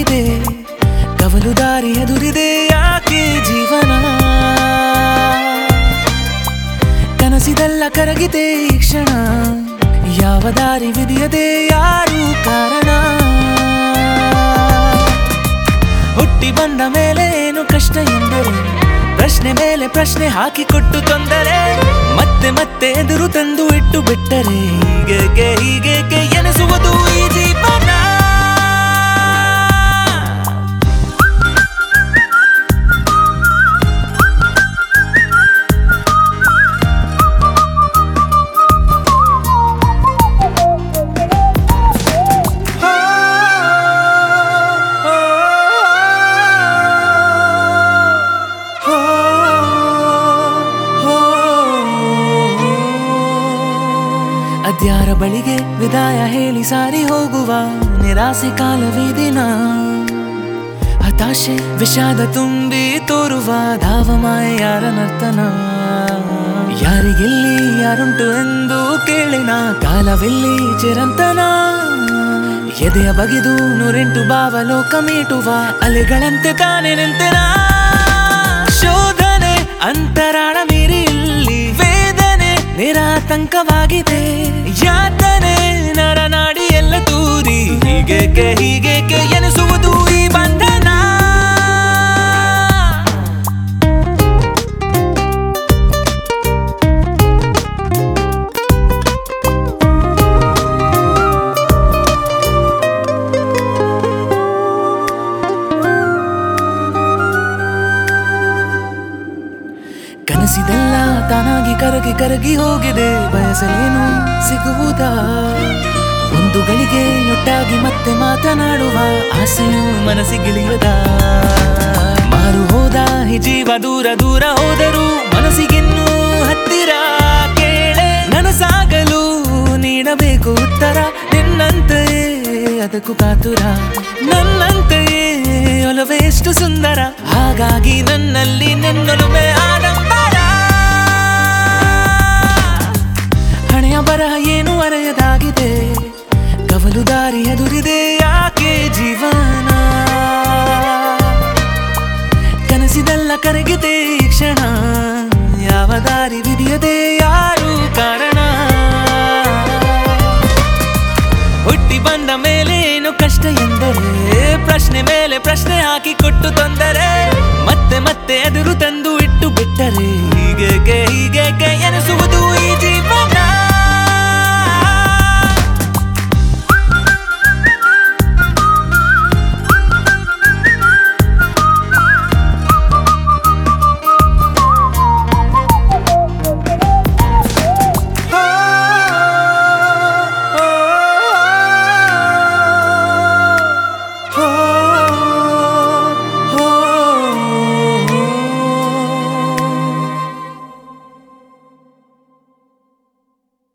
ಅಂತರವಾಗಿದೆ ಕವಲು ದಾರಿ ಎದುರಿದೆ ಯಾಕೆ ಜೀವನ ಕನಸಿದೆಲ್ಲ ಕರಗಿದೆ ಈ ಕ್ಷಣ ಯಾವ ದಾರಿ ವಿಧಿಯದೆ ಯಾರು ಕಾರಣ ಹುಟ್ಟಿ ಬಂದ ಮೇಲೆ ಏನು ಕಷ್ಟ ಎಂದರೆ ಪ್ರಶ್ನೆ ಮೇಲೆ ಪ್ರಶ್ನೆ ಹಾಕಿಕೊಟ್ಟು ತೊಂದರೆ ಮತ್ತೆ ಮತ್ತೆ ಎದುರು ತಂದು ಇಟ್ಟು ಬಿಟ್ಟರೆ ಹೀಗೇಕೆ ಹೀಗೇಕೆ ಎನಿಸುವುದು ಈ ಜೀವನ ಅದ್ಯಾರ ಬಳಿಗೆ ವಿದಾಯ ಹೇಳಿ ಸಾರಿ ಹೋಗುವ ನಿರಾಸೆ ಕಾಲವೇ ದಿನ ಹತಾಶೆ ವಿಷಾದ ತುಂಬಿ ತೋರುವ ಧಾವಮಾಯ ಯಾರ ನರ್ತನ ಯಾರಿಗಿಲ್ಲಿ ಯಾರುಂಟು ಎಂದು ಕೇಳಿನ ಕಾಲವಿಲ್ಲಿ ಚಿರಂತನ ಎದೆಯ ಬಗೆದು ನೂರೆಂಟು ಭಾವಲೋಕ ಮೀಟುವ ಅಲೆಗಳಂತೆ ತಾನೆ ನಿಂತೆನ ಶೋಧನೆ ಅಂತರಾಳ ಮೀರಿ ಇಲ್ಲಿ ವೇದನೆ ನಿರಾತಂಕವಾಗಿದೆ ಯಾತನೆ ನರನಾಡಿ ಎಲ್ಲ ತೂರಿ ಹೀಗೇಕೆ ಹೀಗೇಕೆ ಎನಿಸುವುದು ಈ ಬಂಧನ ಕನಸಿದೆಲ್ಲ ತಾನಾಗಿ ಕರಗಿ ಕರಗಿ ಹೋಗಿದೆ ಬಯಸಲೇನು ಸಿಗುವುದಾ ಒಂದು ಗಳಿಗೆ ಒಟ್ಟಾಗಿ ಮತ್ತೆ ಮಾತನಾಡುವ ಆಸೆಯು ಮನಸ್ಸಿಗಿಳಿಯದ ಮಾರು ಹೋದ ಈ ಜೀವ ದೂರ ದೂರ ಹೋದರೂ ಮನಸ್ಸಿಗಿನ್ನೂ ಹತ್ತಿರ ಕೇಳೆ ನನಸಾಗಲು ನೀಡಬೇಕು ಉತ್ತರ ನಿನ್ನಂತೆಯೇ ಅದಕ್ಕೂ ಕಾತುರ ನನ್ನಂತೆಯೇ ಒಲವೇ ಎಷ್ಟು ಸುಂದರ ಹಾಗಾಗಿ ನನ್ನಲ್ಲಿ ನಿನ್ನೊಲುಮೆ ಆಡಂಬರ ಹಣೆಯ ಬರಹ ಏನು ಅರೆಯದಾಗಿದೆ ಕವಲು ದಾರಿ ಎದುರಿದೆ ಯಾಕೆ ಜೀವನ ಕನಸಿದೆಲ್ಲ ಕರಗಿದೆ ಈ ಕ್ಷಣ ಯಾವ ದಾರಿ ವಿಧಿಯದೆ ಯಾರು ಕಾರಣ ಹುಟ್ಟಿ ಬಂದ ಮೇಲೆ ಏನು ಕಷ್ಟ ಎಂದರೆ ಪ್ರಶ್ನೆ ಮೇಲೆ ಪ್ರಶ್ನೆ ಹಾಕಿ ಕೊಟ್ಟು ತೊಂದರೆ